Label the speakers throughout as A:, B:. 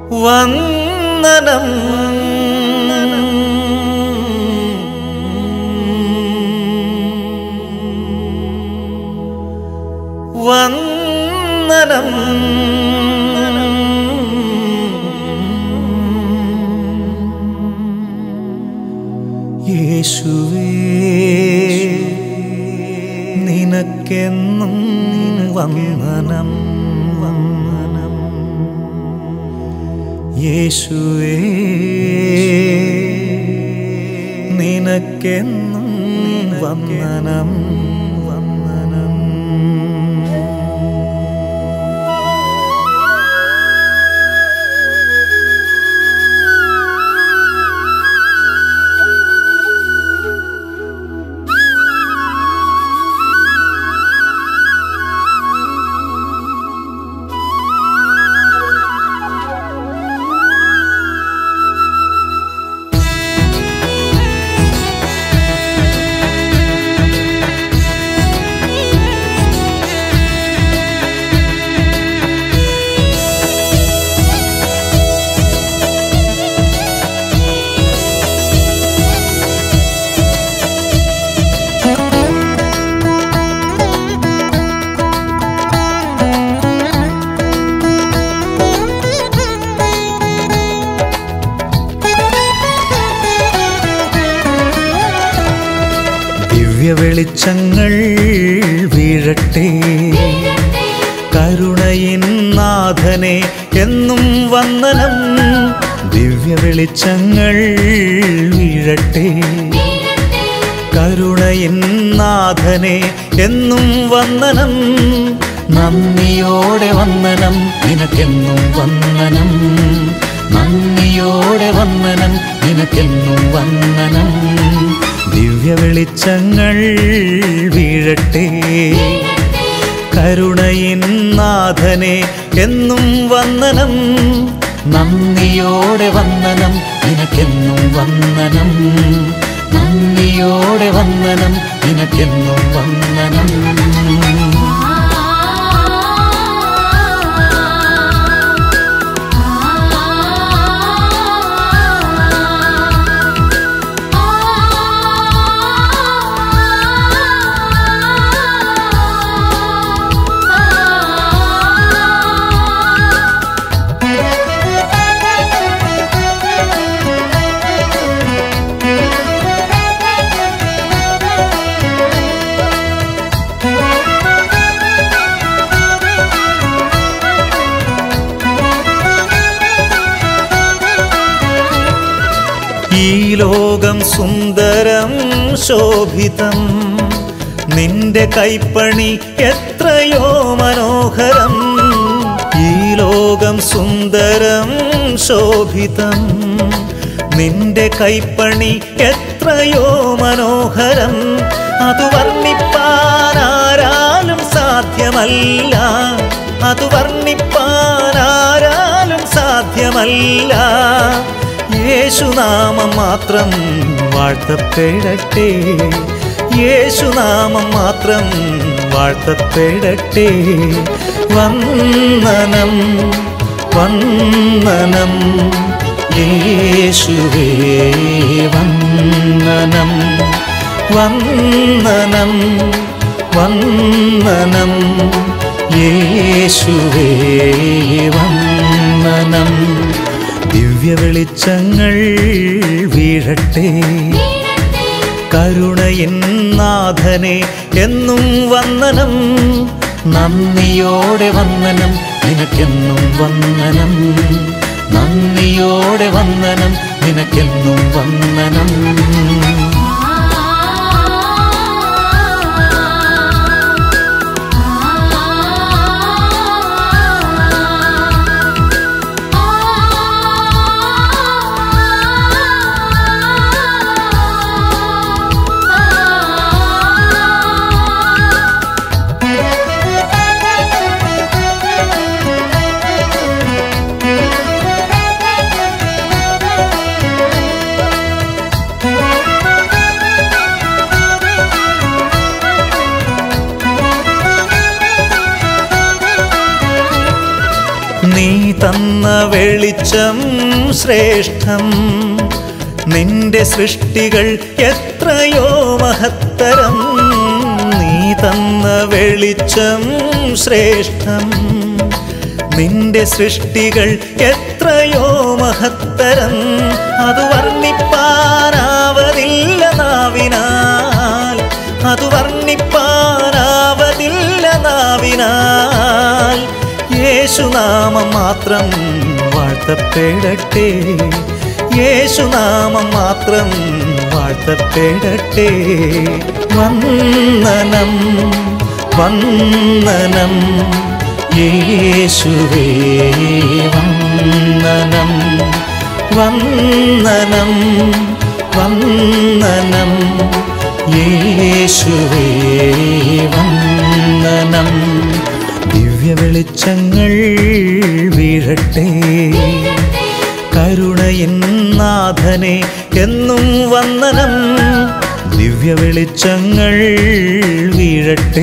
A: വന്ദനം വന്ദനം യേശുവേ നിനക്കെന്നും വന്ദനം വന്ദനം യേശുവേ നിനക്കെന്നും വന്ദനം വന്ദനം ദിവ്യ വെളിച്ചങ്ങൾ വീഴട്ടെ കരുണയിൻ നാഥനെ എന്നും വന്ദനം ദിവ്യ വെളിച്ചങ്ങൾ വീഴട്ടെ കരുണയിൻ നാഥനെ എന്നും വന്ദനം നന്ദിയോടെ വന്ദനം നിനക്കെന്നും വന്ദനം നന്ദിയോടെ വന്ദനം നിനക്കെന്നും വന്ദനം ദിവ്യ വെളിച്ചങ്ങൾ വീഴട്ടെ കരുണയിൻ നാഥനെ എന്നും വന്ദനം നന്ദിയോടെ വന്ദനം നിനക്കെന്നും വന്ദനം നന്ദിയോടെ വന്ദനം നിനക്കെന്നും വന്ദനം ഈ ലോകം സുന്ദരം ശോഭിതം നിന്റെ കൈപ്പണി എത്രയോ മനോഹരം ഈ ലോകം സുന്ദരം ശോഭിതം നിന്റെ കൈപ്പണി എത്രയോ മനോഹരം അത് വർണ്ണിപ്പാനാരാലും സാധ്യമല്ല അത് വർണ്ണിപ്പാനാരാലും സാധ്യമല്ല യേശുനാമം മാത്രം വാഴ്ത്തപ്പെടട്ടെ യേശുനാമം മാത്രം വാഴ്ത്തപ്പെടട്ടെ വന്ദനം വന്ദനം യേശുവേ വന്ദനം വന്ദനം വന്ദനം യേശുവേ വന്ദനം ദിവ്യ വെളിച്ചങ്ങൾ വീഴട്ടെ കരുണയിൻ നാഥനെ എന്നും വന്ദനം നന്ദിയോടെ വന്ദനം നിനക്കെന്നും വന്ദനം നന്ദിയോടെ വന്ദനം നിനക്കെന്നും വന്ദനം
B: ആ
A: തന്ന വെളിച്ചം ശ്രേഷ്ഠം നിന്റെ സൃഷ്ടികൾ എത്രയോ മഹത്തരം നീ തന്ന വെളിച്ചം ശ്രേഷ്ഠം നിന്റെ സൃഷ്ടികൾ എത്രയോ മഹത്തരം അത് വർണ്ണിപ്പാനാവതില്ല നാവിനാൽ അത് വർണ്ണിപ്പാനാവതില്ല നാവിനാൽ യേശുനാമം മാത്രം വാഴ്ത്തപ്പെടട്ടെ യേശുനാമം മാത്രം വാഴ്ത്തപ്പെടട്ടെ വന്ദനം വന്ദനം യേശുവേ വന്ദനം വന്ദനം വന്ദനം യേശുവേ വന്ദനം ദിവ്യ വെളിച്ചങ്ങൾ വീഴട്ടെ കരുണയിൻ നാഥനെ എന്നും വന്ദനം ദിവ്യ വെളിച്ചങ്ങൾ വീഴട്ടെ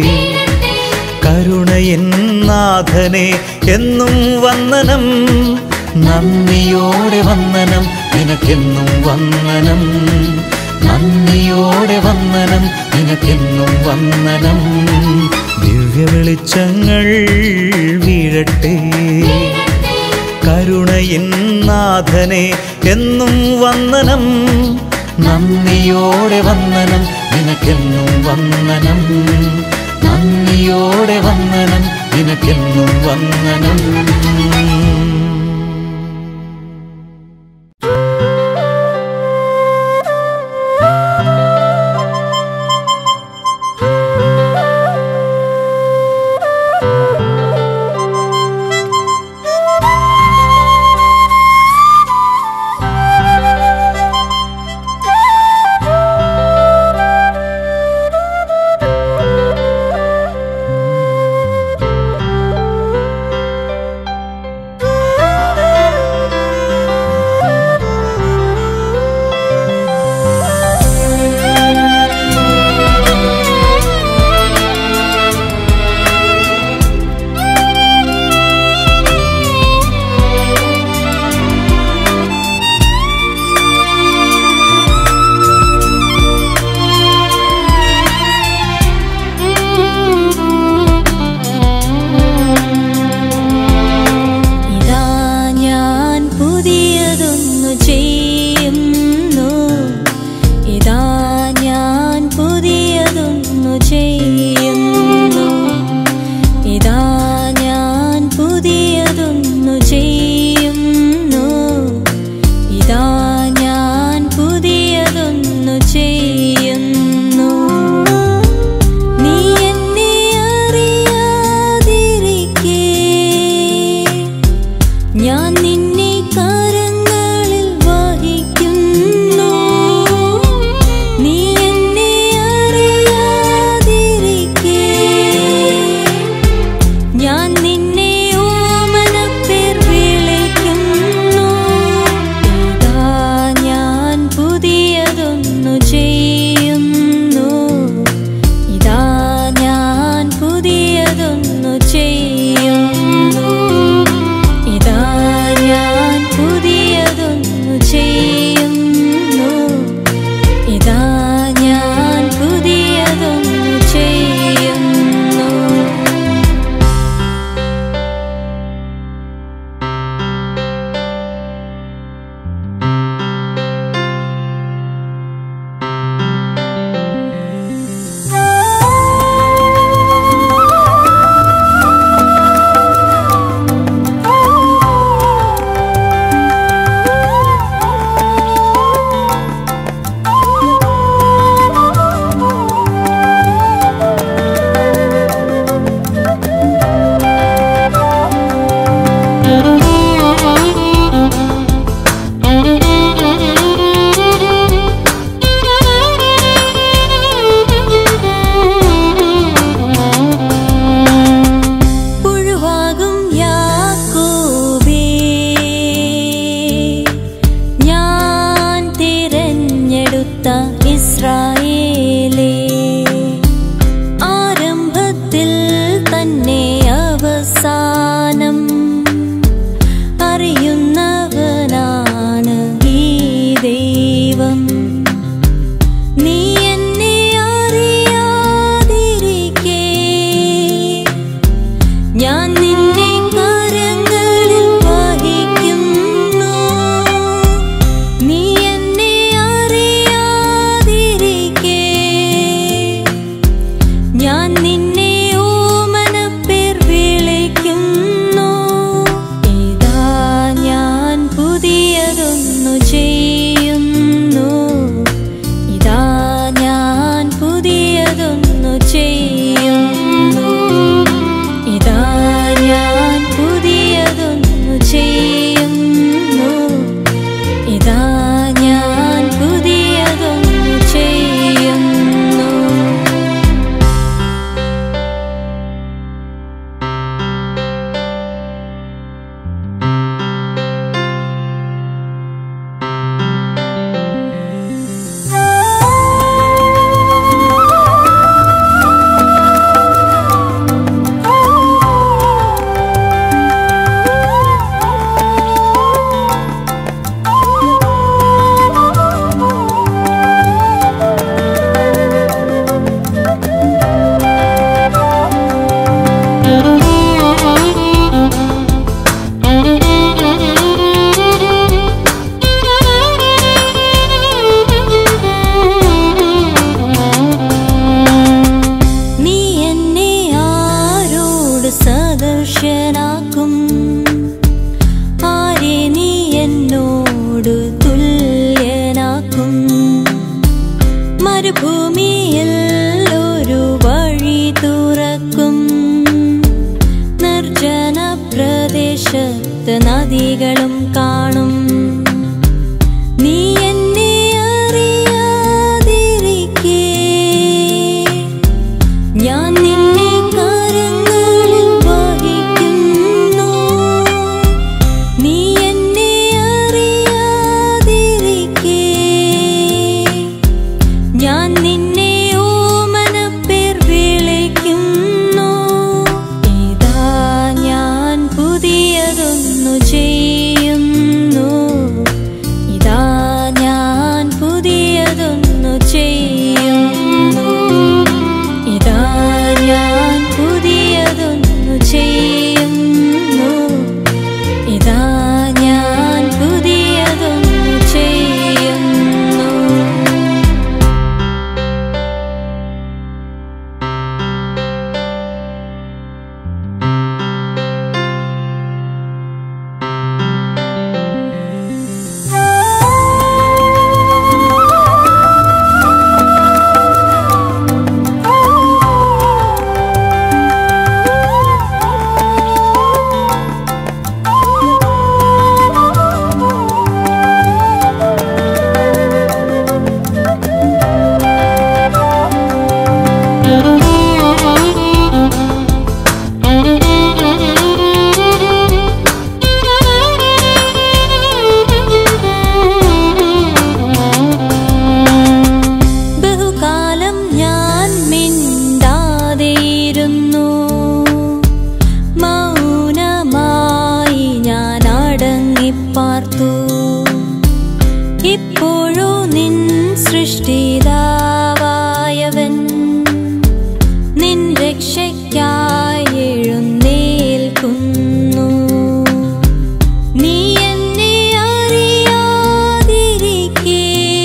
A: കരുണയിൻ നാഥനെ എന്നും വന്ദനം നന്ദിയോടെ വന്ദനം നിനക്കെന്നും വന്ദനം നന്ദിയോടെ വന്ദനം നിനക്കെന്നും വന്ദനം ദിവ്യ വെളിച്ചങ്ങൾ വീഴട്ടെ കരുണയിൻ നാഥനെ എന്നും വന്ദനം നന്ദിയോടെ വന്ദനം നിനക്കെന്നും വന്ദനം നന്ദിയോടെ വന്ദനം നിനക്കെന്നും വന്ദനം
B: ചെയ്യുന്നു ഇതാ ഞാൻ പുതിയതൊന്നു ചെയ്യുന്നു ഇതാ ഞാൻ പുതിയതൊന്നു ചെയ്യുന്നു നീ എന്നെ ആരോട് സദർശനാക്കും ആരെ നീ എന്നോട് തുല്യനാക്കും മരുഭൂമിയിൽ ഒരു വഴി തുറക്കും നിർജ്ജന പ്രദേശത്ത് നദികളും കാണും നീ എന്നെ അറിയാതിരിക്കേ ഞാൻ നിന്നെ കരങ്ങളിൽ വഹിക്കുന്നു നീ എന്നെ അറിയാതിരിക്കേ ഞാൻ നിന്നെ ഓമനപ്പേർ വിളിക്കുന്നു ഇതാ ഞാൻ പുതിയതൊന്നു ചെയ്യുന്നു ഇതാ ഞാൻ പുതിയതൊന്നു ചെയ്യുന്നു ഇതാ ഞാൻ പുതിയതൊന്നു ചെയ്യുന്നു ഇതാ ഞാൻ പുതിയതൊന്നു ചെയ്യുന്നു ബഹുകാലം ഞാൻ മിണ്ടാതെയിരുന്നു മൗനമായി ഞാൻ അടങ്ങിപ്പാർത്തു ഇപ്പോഴോ നിൻ സൃഷ്ടിതാവായവൻ നിൻ രക്ഷയ്ക്കായി എഴുന്നേൽക്കുന്നു നീ എന്നെ അറിയാതിരിക്കേ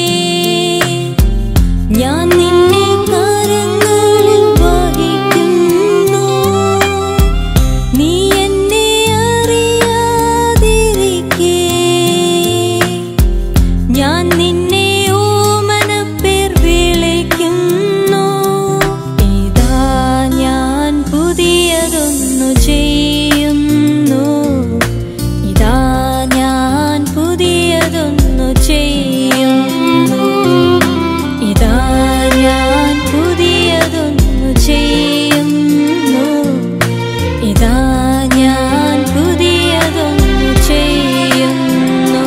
B: ഞാൻ നിന്നെ കരങ്ങളിൽ വഹിക്കുന്നു നീ എന്നെ അറിയാതിരിക്കേ ഞാൻ നിന്നെ ഓമനപ്പേർ വിളിക്കുന്നു ഇതാ ഞാൻ പുതിയതൊന്നു ചെയ്യുന്നു ഇതാ ഞാൻ പുതിയതൊന്നു ചെയ്യുന്നു ഇതാ ഞാൻ പുതിയതൊന്നു ചെയ്യുന്നു ഇതാ ഞാൻ പുതിയതൊന്നു ചെയ്യുന്നു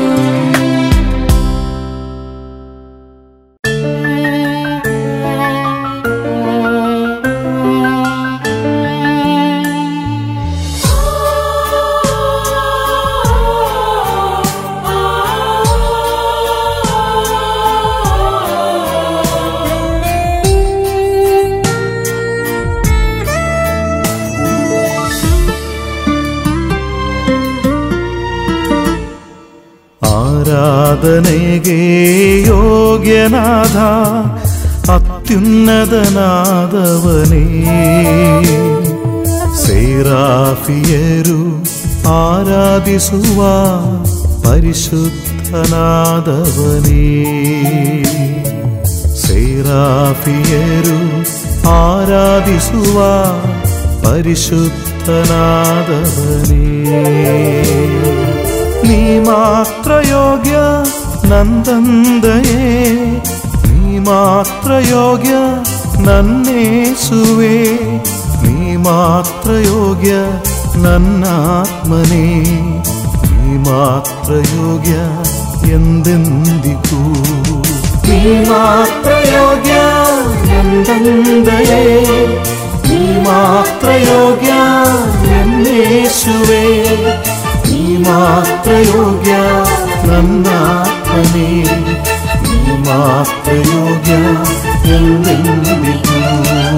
A: ആരാധനകേ യോഗ്യനാഥ അത്യുന്നതനാദവനേ സേറാഫിയരു ആരാധിസുവ പരിശുദ്ധനാദവനേ സേറാഫിയരു ആരാധിസുവ പരിശുദ്ധനാദവനേ നീ മാത്ര യോഗ്യ നന്ദന്തയേ നീ മാത്ര യോഗ്യ ನನ್ನೇಸುವೆ ನೀ ಮಾತ್ರ ಯೋಗ್ಯ ನನ್ನಾತ್ಮನೇ ನೀ ಮಾತ್ರ ಯೋಗ್ಯ ಎಂದೆಂದಿಗೂ ನೀ ಮಾತ್ರ ಯೋಗ್ಯ ಎಂದಂದಯೇ ನೀ ಮಾತ್ರ ಯೋಗ್ಯ ಎನ್ನೇಸುವೆ ನೀ ಮಾತ್ರ ಯೋಗ್ಯ ನನ್ನಾತ್ಮನೇ ನೀ ಮಾತ್ರ ಯೋಗ್ಯ ಎಂದೆಂದಿಗೂ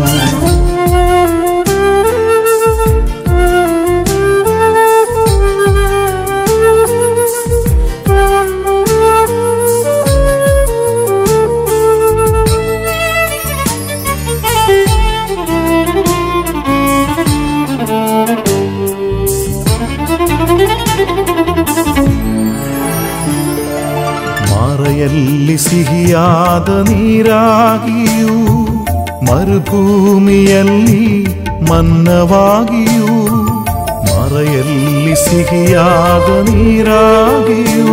A: ಮಾರೆಯಲ್ಲಿ ಸಿಹಿಯಾದ ನೀರಾಗಿಯೂ ಮರುಭೂಮಿಯಲ್ಲಿ ಮನ್ನವಾಗಿಯೂ ಮರೆಯಲ್ಲಿ ಸಿಹಿಯಾದ ನೀರಾಗಿಯೂ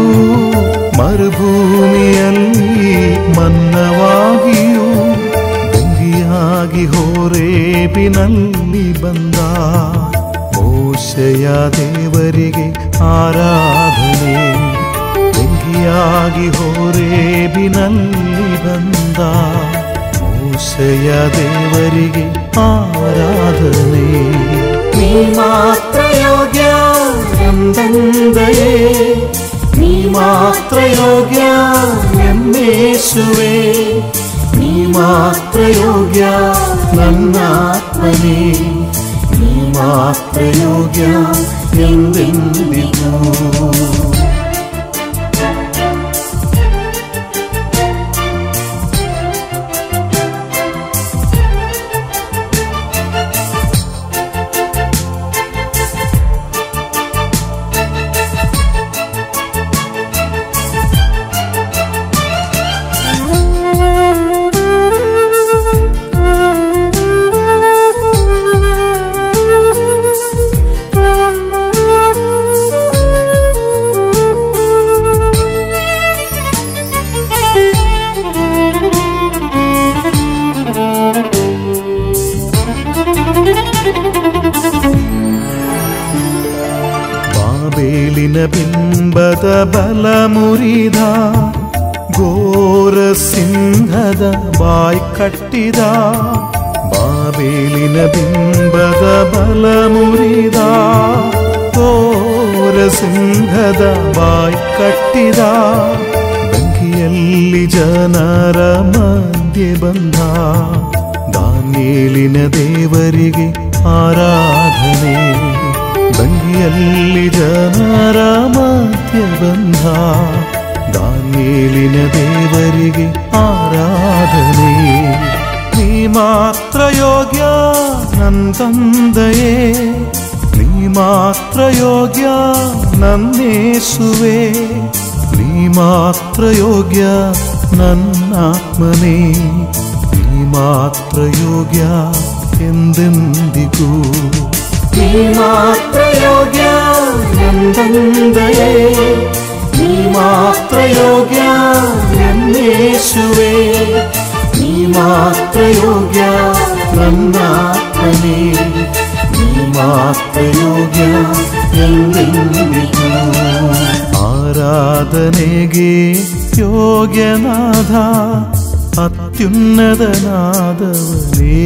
A: ಮರುಭೂಮಿಯಲ್ಲಿ ಮನ್ನವಾಗಿಯೂ ಗಂಗಿಯಾಗಿ ಹೋರೇಬಿನಲ್ಲಿ ಬಂದ ಮೋಶೆಯ ದೇವರಿಗೆ ಆರಾಧನೆ ಬೆಂಕಿಯಾಗಿ ಹೋರೇಬಿನಲ್ಲಿ ಬಂದ ಮೋಸೆಯ ದೇವರಿಗೆ ಆರಾಧನೆ ನೀ ಮಾತ್ರ ಯೋಗ್ಯ ಎಂದಂದಯೇ ನೀ ಮಾತ್ರ ಯೋಗ್ಯ ಎನ್ನೇಸುವೆ ನೀ ಮಾತ್ರ ಯೋಗ್ಯ ನನ್ನಾತ್ಮನೇ ನೀ ಮಾತ್ರ ಯೋಗ್ಯ ಎಂದೆಂದಿಗೂ ಬಾಬೇಲಿನ ಬಿಂಬದ ಬಲ ಮುರಿದ ಘೋರ ಸಿಂಹದ ಬಾಯ್ ಕಟ್ಟಿದ ಬಾಬೇಲಿನ ಬಿಂಬದ ಬಲ ಮುರಿದ ಘೋರ ಸಿಂಹದ ಬಾಯ್ ಕಟ್ಟಿದ ಬೆಂಕಿಯಲ್ಲಿ ಜನರ ಮಧ್ಯೆ ಬಂದ ದಾನಿಯೇಲಿನ ದೇವರಿಗೆ ಆರಾಧನೆ ಬಂಗಿಯಲ್ಲಿ ಜನರ ಮಧ್ಯ ಬಂಧ ದಾನಿಯೇಲಿನ ದೇವರಿಗೆ ಆರಾಧನೆ ನೀ ಮಾತ್ರ ಯೋಗ್ಯ ನನ್ನ ತಂದೆಯೇ ನೀ ಮಾತ್ರ ಯೋಗ್ಯ ನನ್ನೇಸುವೆ ನೀ ಮಾತ್ರ ಯೋಗ್ಯ ನನ್ನಾತ್ಮನೇ ನೀ ಮಾತ್ರ ಯೋಗ್ಯ ಎಂದೆಂದಿಗೂ ನೀ ಮಾತ್ರ ಯೋಗ್ಯ ಎಂದಂದಯೇ ನೀ ಮಾತ್ರ ಯೋಗ್ಯ ಎನ್ನೇಸುವೆ ನೀ ಮಾತ್ರ ಯೋಗ್ಯ ನನ್ನಾತ್ಮನೇ ನೀ ಮಾತ್ರ ಯೋಗ್ಯ ಎಂದೆಂದಿಗೂ ಆರಾಧನೆಗೆ ಯೋಗ್ಯನಾದ ಅತ್ಯುನ್ನತನಾದವನೇ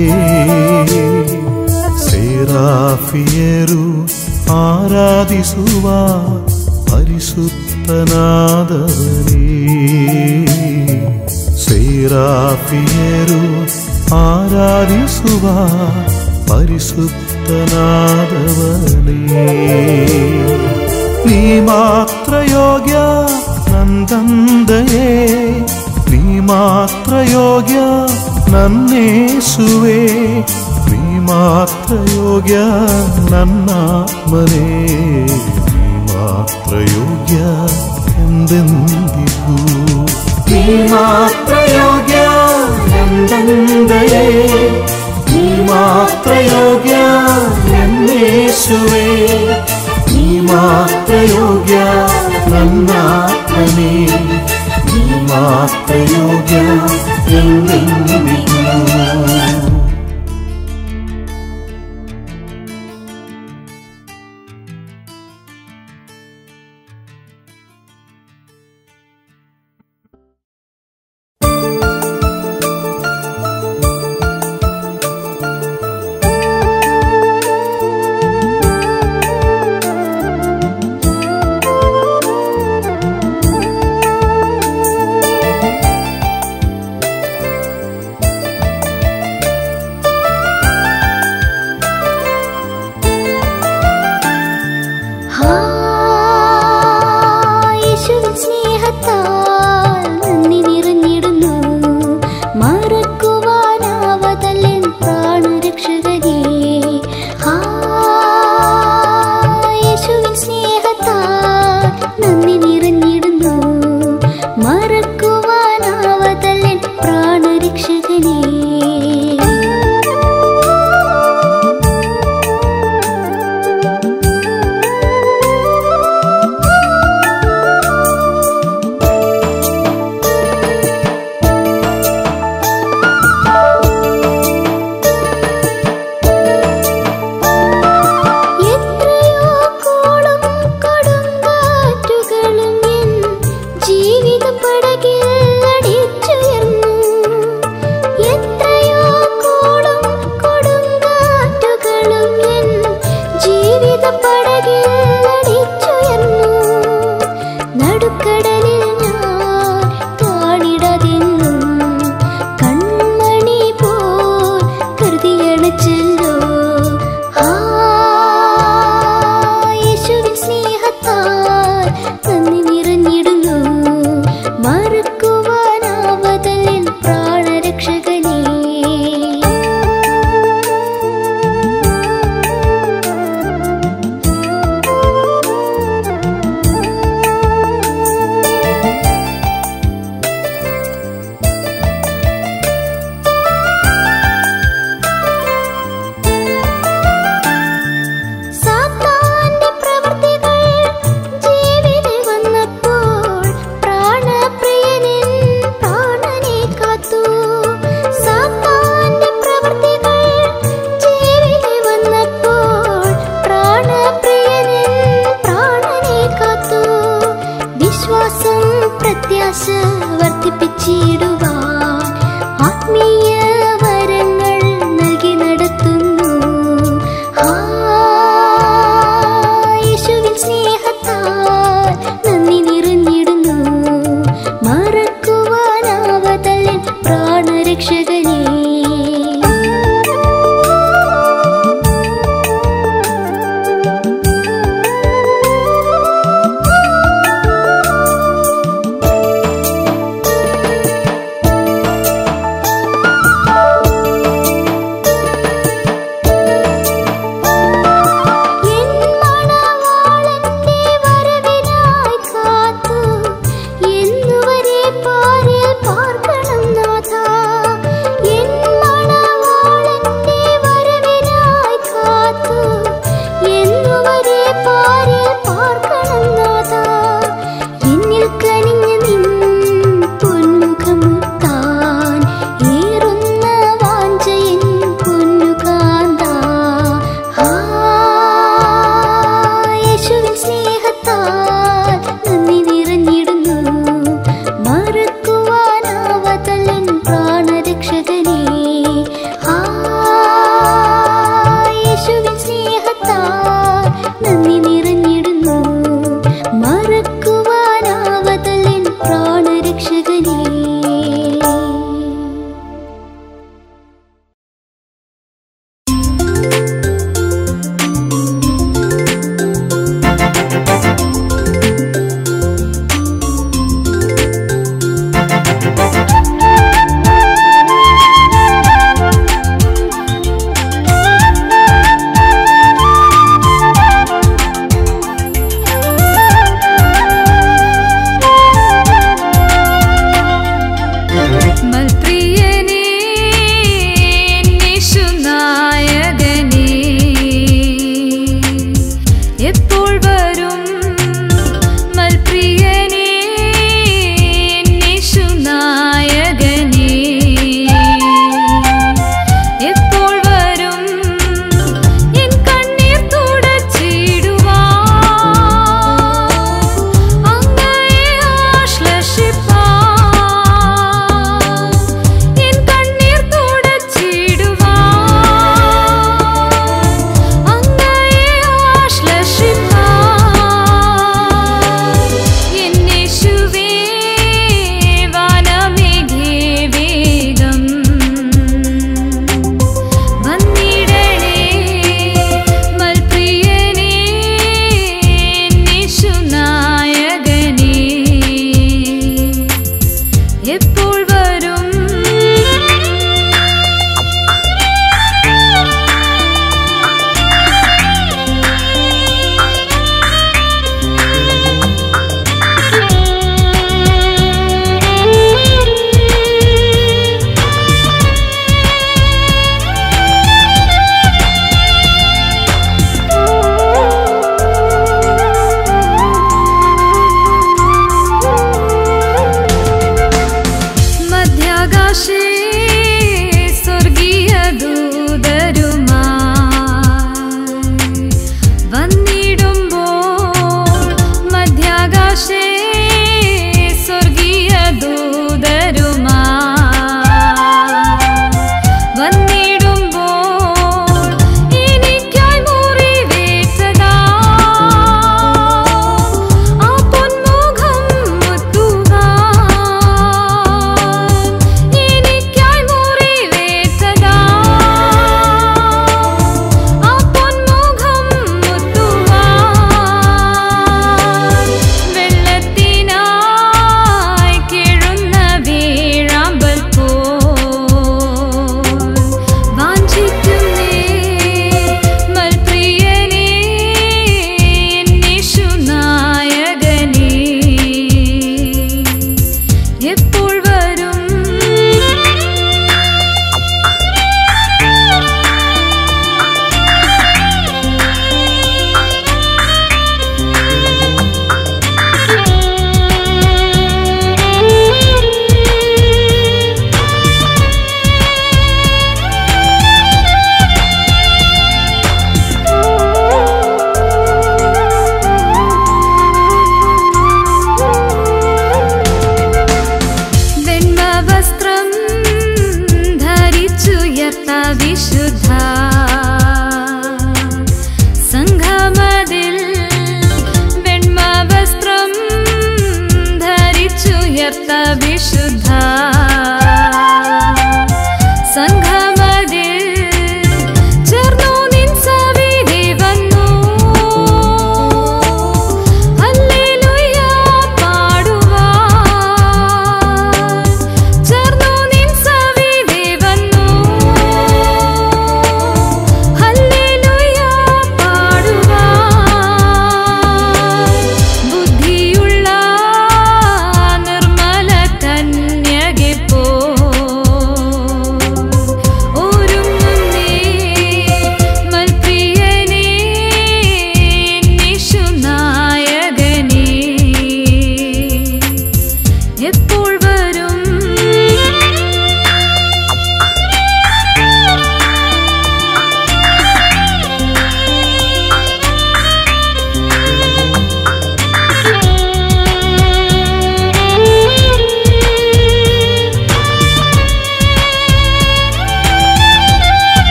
A: ಸೇರಾಫಿಯರು ಆರಾಧಿಸುವ ಪರಿಸುತ್ತನಾದವನೇ ಸೇರಾಫಿಯರು ಆರಾಧಿಸುವ ಪರಿಸುತ್ತನಾದವನೇ ನೀ ಮಾತ್ರ ಯೋಗ್ಯ ನಂದಂದಯೇ ನೀ ಮಾತ್ರ ಯೋಗ್ಯ ನನ್ನೇಸುವೆ ನೀ ಮಾತ್ರ ಯೋಗ್ಯ ನನ್ನಾತ್ಮನೇ ನೀ ಮಾತ್ರ ಯೋಗ್ಯ ಎಂದೆಂದಿಗೂ ನೀ ಮಾತ್ರ ಯೋಗ್ಯ ಎಂದಂದಯೇ ನೀ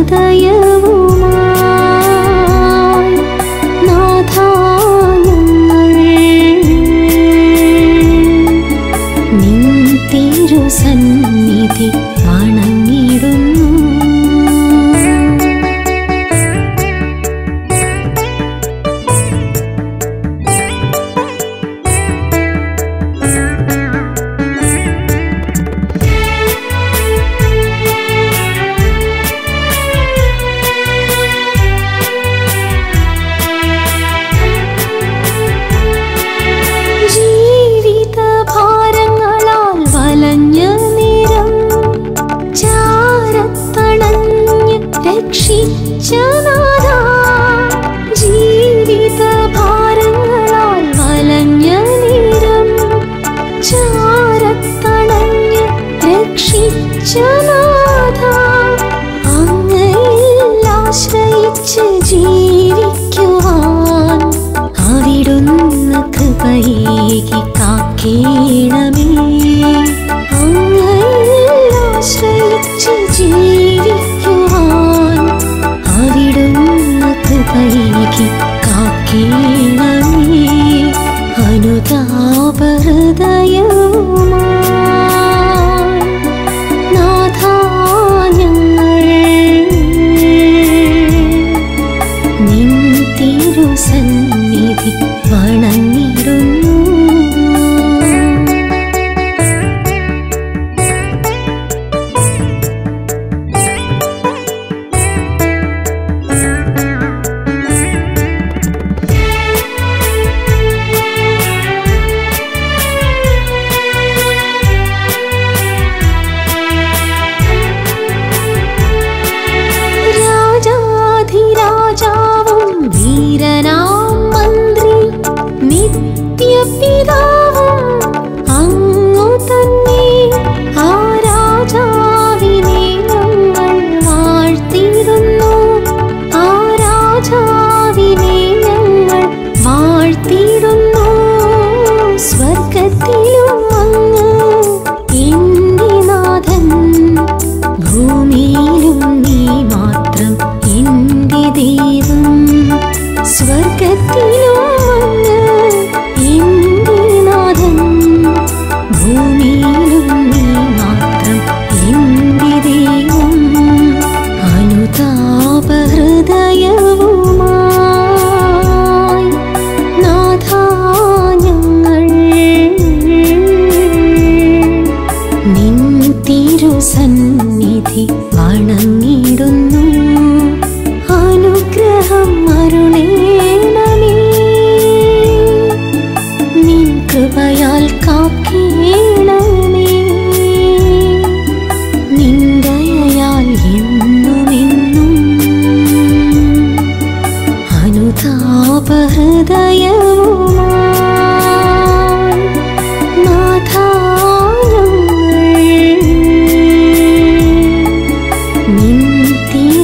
B: ഹൃദയവുമായി നാഥാ ഞങ്ങൾ നിൻ തിരുസന്നിധി വണങ്ങിടുന്നു ജീവിത ഭാരങ്ങളാൽ വലഞ്ഞ നിരം ചാരത്തണഞ്ഞ് രക്ഷിച്ച നാഥ ജീവിത ഭാരങ്ങളാൽ വലഞ്ഞ നിരം ചാരത്തണഞ്ഞ് രക്ഷിച്ച നാഥ അങ്ങയിൽ ആശ്രയിച്ച് ജീവിക്കുവാൻ അവിടുന്ന് കൃപയേകി കാക്കേണമേ അങ്ങയിൽ ആശ്രയിച്ച് ജീവിക്കുവാൻ അവിടുന്ന് കൃപയേകി കാക്കേണമേ അനുതാപഹൃദയവുമായി നാഥാ ഞങ്ങൾ നിൻ തിരുസന്നിധി വണങ്ങിടുന്നു രാജാധിരാജാവും വീരനാം മന്ത്രി നിത്യപിതാവും അങ്ങു തന്നെ ആ രാജാവിനെ ഞങ്ങൾ വാഴ്ത്തിടുന്നു ആ രാജാവിനെ ഞങ്ങൾ വാഴ്ത്തിടുന്നു സ്വർഗത്തിലും അങ്ങ് എന്റെ നാഥൻ ഭൂമിയിലും നീ മാത്രം എന്റെ ദൈവം സ്വർഗത്തിലും അങ്ങ് എന്റെ നാഥൻ ഭൂമിയിലും നീ മാത്രം എന്റെ ദൈവം അനുതാപഹൃദയവുമായി നാഥാ ഞങ്ങൾ നിൻ തിരുസന്നിധി വണങ്ങിടുന്നു അനുഗ്രഹം അരുളേണമേ നിൻ കൃപയാൽ കാക്കേണമേ നിൻ ദയയാൽ എന്നുമെന്നും അനുതാപഹൃദയവുമായി നാഥാ ഞങ്ങൾ നിൻ തിരു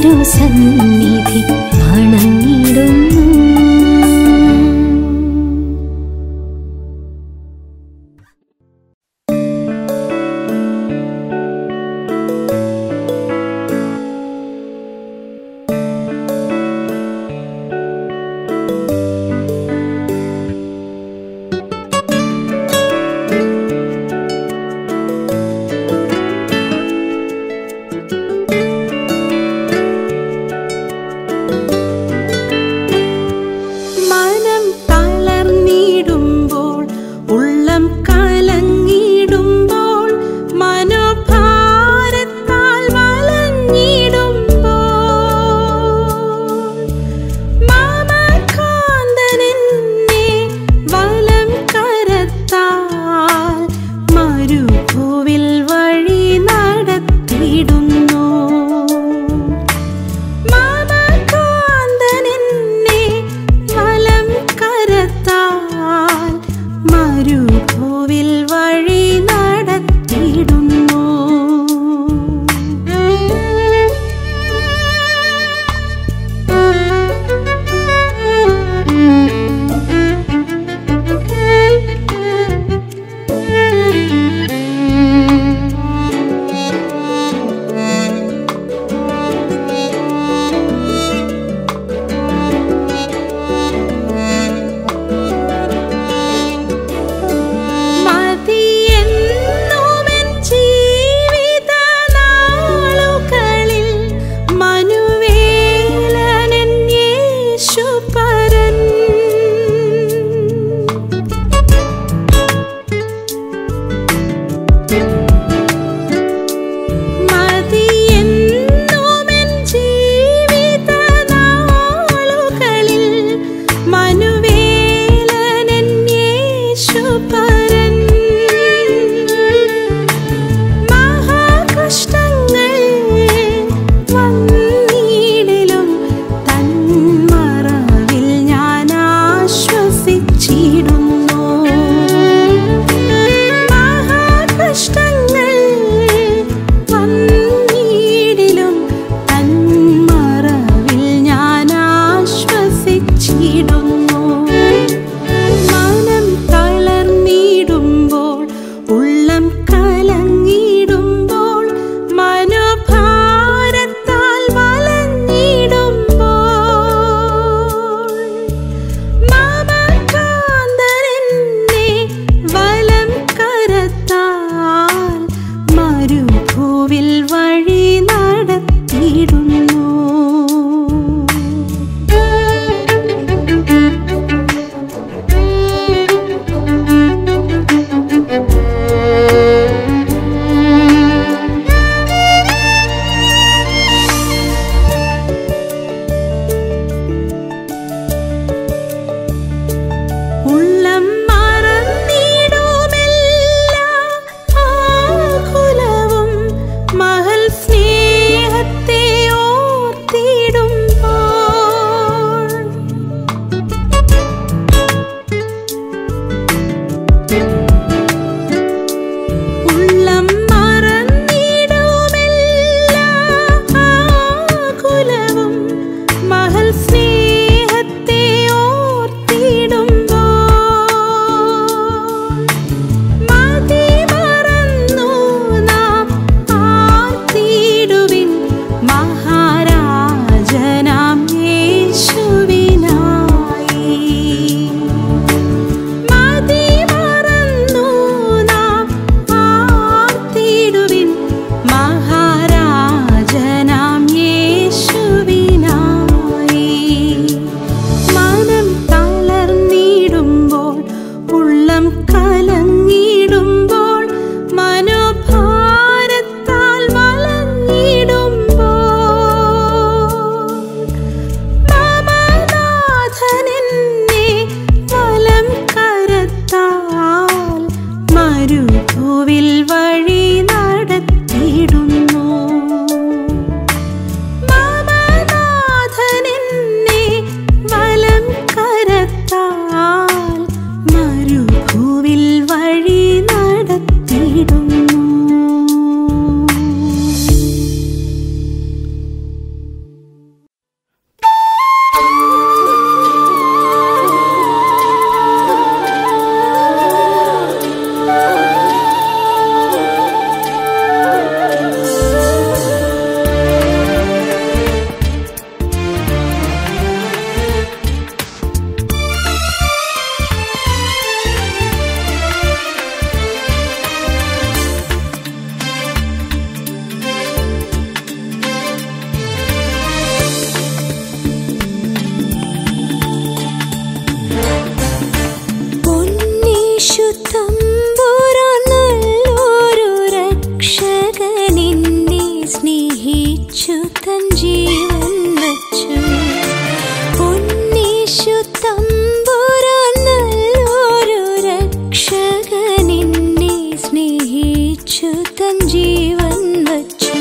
B: സ്നേഹിച്ചു തൻ ജീവൻ വച്ചു പൊന്നീശു തമ്പുരാൻ നല്ലൊരു രക്ഷകനെന്നെ സ്നേഹിച്ചു തൻ ജീവൻ വച്ചു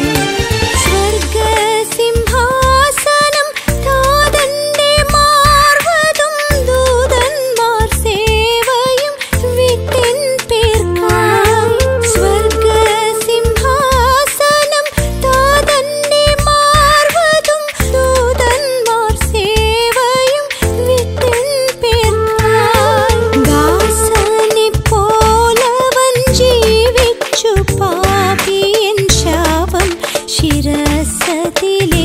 B: സ്വർഗസിംഹാസനം താതന്റെ മാർവതും ദൂതന്മാർ സേവയും വിട്ടിൻ പേർക്കായി സ്വർഗസിംഹാസനം താതന്റെ മാർവതും ദൂതന്മാർ സേവയും വിട്ടിൻ പേർക്കായി ദാസനെ പോലവൻ ജീവിച്ചു പാപിയൻ ശാപം ശിരസതിലേ